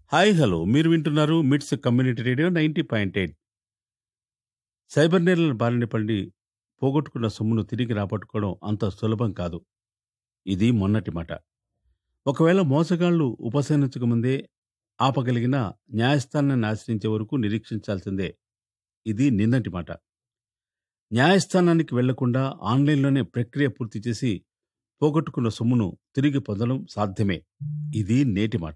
hi hello మీరు వింటున్నారు MITS community radio ninety point eight cyber నేరల బారిన పడి పోగొట్టుకున్న సొమ్మును తిరిగి రాబట్టుకోవడం అంత సులభం కాదు ఇది మొన్నటి మాట ఒకవేళ మోసగాళ్లు ఉపసంహరించక ముందే ఆపగలిగిన న్యాయస్థానాన్ని ఆశ్రయించే వరకు నిరీక్షించాల్సిందే ఇది నిన్నటి మాట న్యాయస్థానానికి వెళ్లకుండా ఆన్లైన్లోనే ప్రక్రియ పూర్తి చేసి పోగొట్టుకున్న సొమ్మును తిరిగి పొందడం సాధ్యమే ఇది నేటి మాట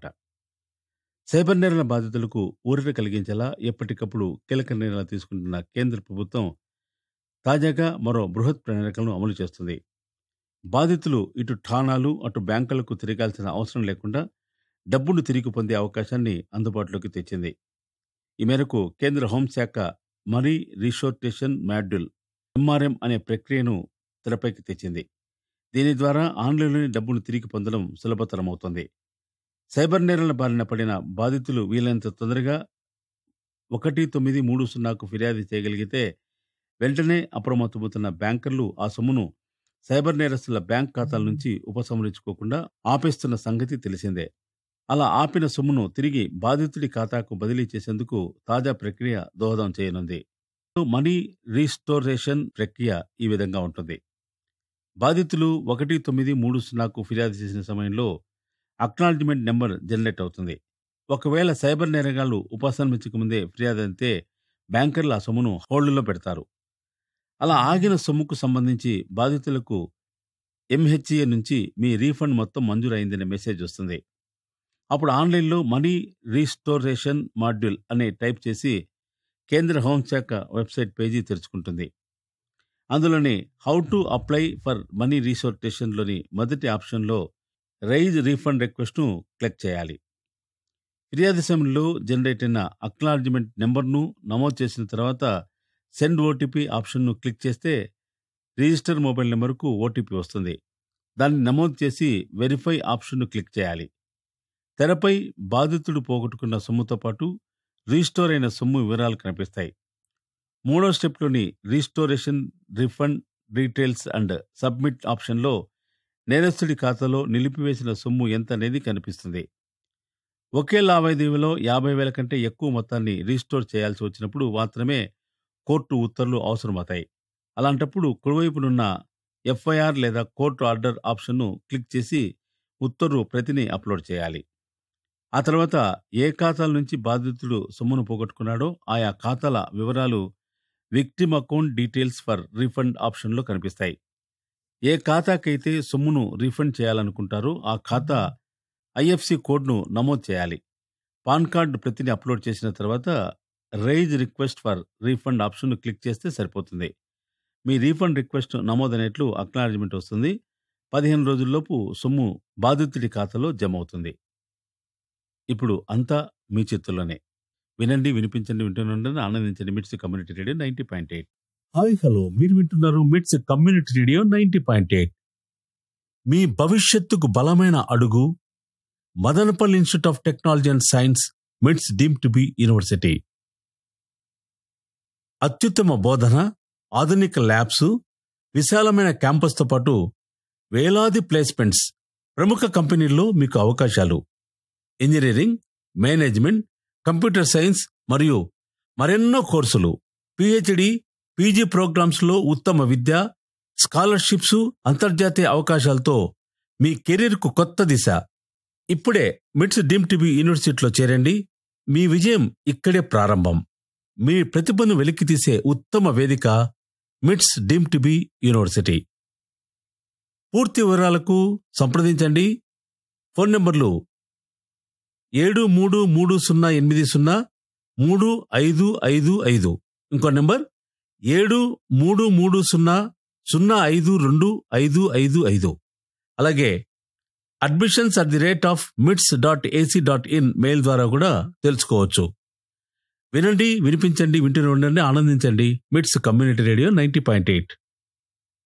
సైబర్ నేరాల బాధితులకు ఊరట కలిగించేలా ఎప్పటికప్పుడు కీలక నిర్ణయాలు తీసుకుంటున్న కేంద్ర ప్రభుత్వం తాజాగా మరో బృహత్ ప్రణాళికలను అమలు చేస్తుంది బాధితులు ఇటు ఠాణాలు అటు బ్యాంకులకు తిరగాల్సిన అవసరం లేకుండా డబ్బును తిరిగి పొందే అవకాశాన్ని అందుబాటులోకి తెచ్చింది ఈ మేరకు కేంద్ర హోంశాఖ మరీ రీషోర్టేషన్ మాడ్యూల్ ఎంఆర్ఎం అనే ప్రక్రియను తెరపైకి తెచ్చింది దీని ద్వారా ఆన్లైన్లోని డబ్బును తిరిగి పొందడం సులభతరమవుతుంది సైబర్ నేరాల బారిన పడిన బాధితులు వీలైనంత తొందరగా ఒకటి తొమ్మిది మూడు సున్నాకు ఫిర్యాదు చేయగలిగితే వెంటనే అప్రమత్తమవుతున్న బ్యాంకర్లు ఆ సొమ్మును సైబర్ నేరస్తుల బ్యాంక్ ఖాతాల నుంచి ఉపసంహరించుకోకుండా ఆపేస్తున్న సంగతి తెలిసిందే అలా ఆపిన సొమ్మును తిరిగి బాధితుడి ఖాతాకు బదిలీ చేసేందుకు తాజా ప్రక్రియ దోహదం చేయనుంది మనీ రీస్టోరేషన్ ప్రక్రియ ఈ విధంగా ఉంటుంది బాధితులు ఒకటి తొమ్మిది మూడు సున్నాకు ఫిర్యాదు చేసిన సమయంలో అక్నాలజ్మెంట్ నెంబర్ జనరేట్ అవుతుంది ఒకవేళ సైబర్ నేరగాళ్లు ఉపసంహరించక ముందే ఫిర్యాదు అంతే బ్యాంకర్లు ఆ సొమ్మును హోల్డ్లో పెడతారు అలా ఆగిన సొమ్ముకు సంబంధించి బాధితులకు ఎంహెచ్ఏ నుంచి మీ రీఫండ్ మొత్తం మంజూరైందనే మెసేజ్ వస్తుంది అప్పుడు ఆన్లైన్లో మనీ రీస్టోరేషన్ మాడ్యూల్ అనే టైప్ చేసి కేంద్ర హోంశాఖ వెబ్సైట్ పేజీ తెరుచుకుంటుంది అందులోని how to apply for money రీసోర్టేషన్లోని మొదటి ఆప్షన్లో రైజ్ రీఫండ్ రిక్వెస్ట్ను క్లిక్ చేయాలి ఫిర్యాదు సమయంలో జనరేట్ అయిన అక్నాలజ్మెంట్ నెంబర్ను నమోదు చేసిన తర్వాత సెండ్ ఓటీపీ ఆప్షన్ను క్లిక్ చేస్తే రిజిస్టర్ మొబైల్ నెంబర్కు ఓటీపీ వస్తుంది దాన్ని నమోదు చేసి వెరిఫై ఆప్షన్ను క్లిక్ చేయాలి తెరపై బాధితుడు పోగొట్టుకున్న సొమ్ముతో పాటు రీస్టోర్ అయిన సొమ్ము వివరాలు కనిపిస్తాయి మూడో స్టెప్లోని restoration refund details and submit ఆప్షన్లో నేరస్తుడి ఖాతాలో నిలిపివేసిన సొమ్ము ఎంత అనేది కనిపిస్తుంది ఒకే లావాదేవీలో యాభై వేల కంటే ఎక్కువ మొత్తాన్ని రీస్టోర్ చేయాల్సి వచ్చినప్పుడు మాత్రమే కోర్టు ఉత్తర్వులు అవసరమవుతాయి అలాంటప్పుడు కుడివైపునున్న ఎఫ్ఐఆర్ లేదా కోర్టు ఆర్డర్ ఆప్షన్ను క్లిక్ చేసి ఉత్తర్వు ప్రతిని అప్లోడ్ చేయాలి ఆ తర్వాత ఏ ఖాతాల నుంచి బాధితుడు సొమ్మును పోగొట్టుకున్నాడో ఆయా ఖాతాల వివరాలు victim account details for refund ఆప్షన్లో కనిపిస్తాయి ఏ ఖాతాకైతే సొమ్మును రీఫండ్ చేయాలనుకుంటారో ఆ ఖాతా ఐఎఫ్సి కోడ్ను నమోదు చేయాలి పాన్ కార్డు ప్రతిని అప్లోడ్ చేసిన తర్వాత రైజ్ రిక్వెస్ట్ ఫర్ రీఫండ్ ఆప్షన్ను క్లిక్ చేస్తే సరిపోతుంది మీ రీఫండ్ రిక్వెస్ట్ నమోదైనట్లు అక్నాలజ్మెంట్ వస్తుంది పదిహేను రోజుల్లోపు సొమ్ము బాధితుడి ఖాతాలో జమ అవుతుంది ఇప్పుడు అంతా మీ చేతుల్లోనే వినండి వినిపించండి వింటున్నండి ఆనందించండి MITS community radio ninety point eight hi hello మీరు వింటున్నారు MITS community radio ninety point eight మీ భవిష్యత్తుకు బలమైన అడుగు Madanapalle institute of technology and science MITS deemed to be university అత్యుత్తమ బోధన ఆధునిక ల్యాబ్స్ విశాలమైన క్యాంపస్తో పాటు వేలాది ప్లేస్మెంట్స్ ప్రముఖ కంపెనీల్లో మీకు అవకాశాలు ఇంజనీరింగ్ మేనేజ్మెంట్ కంప్యూటర్ సైన్స్ మరియు మరెన్నో కోర్సులు పిహెచ్డి పీజీ ప్రోగ్రామ్స్లో ఉత్తమ విద్య స్కాలర్షిప్స్ అంతర్జాతీయ అవకాశాలతో మీ కెరీర్కు కొత్త దిశ ఇప్పుడే మిట్స్ డీమ్ టీవీ యూనివర్సిటీలో చేరండి మీ విజయం ఇక్కడే ప్రారంభం మీ ప్రతిభను వెలికితీసే ఉత్తమ వేదిక మిట్స్ డీమ్ టీవీ యూనివర్సిటీ పూర్తి వివరాలకు సంప్రదించండి ఫోన్ నంబర్లు ఏడు మూడు మూడు సున్నా ఎనిమిది సున్నా మూడు ఐదు ఐదు ఐదు ఇంకో నెంబర్ ఏడు మూడు మూడు సున్నా సున్నా ఐదు రెండు ఐదు ఐదు ఐదు అలాగే admissions at the rate of MITS dot AC dot in mail ద్వారా కూడా తెలుసుకోవచ్చు వినండి వినిపించండి వింటూనే ఉండండి ఆనందించండి MITS community radio ninety point eight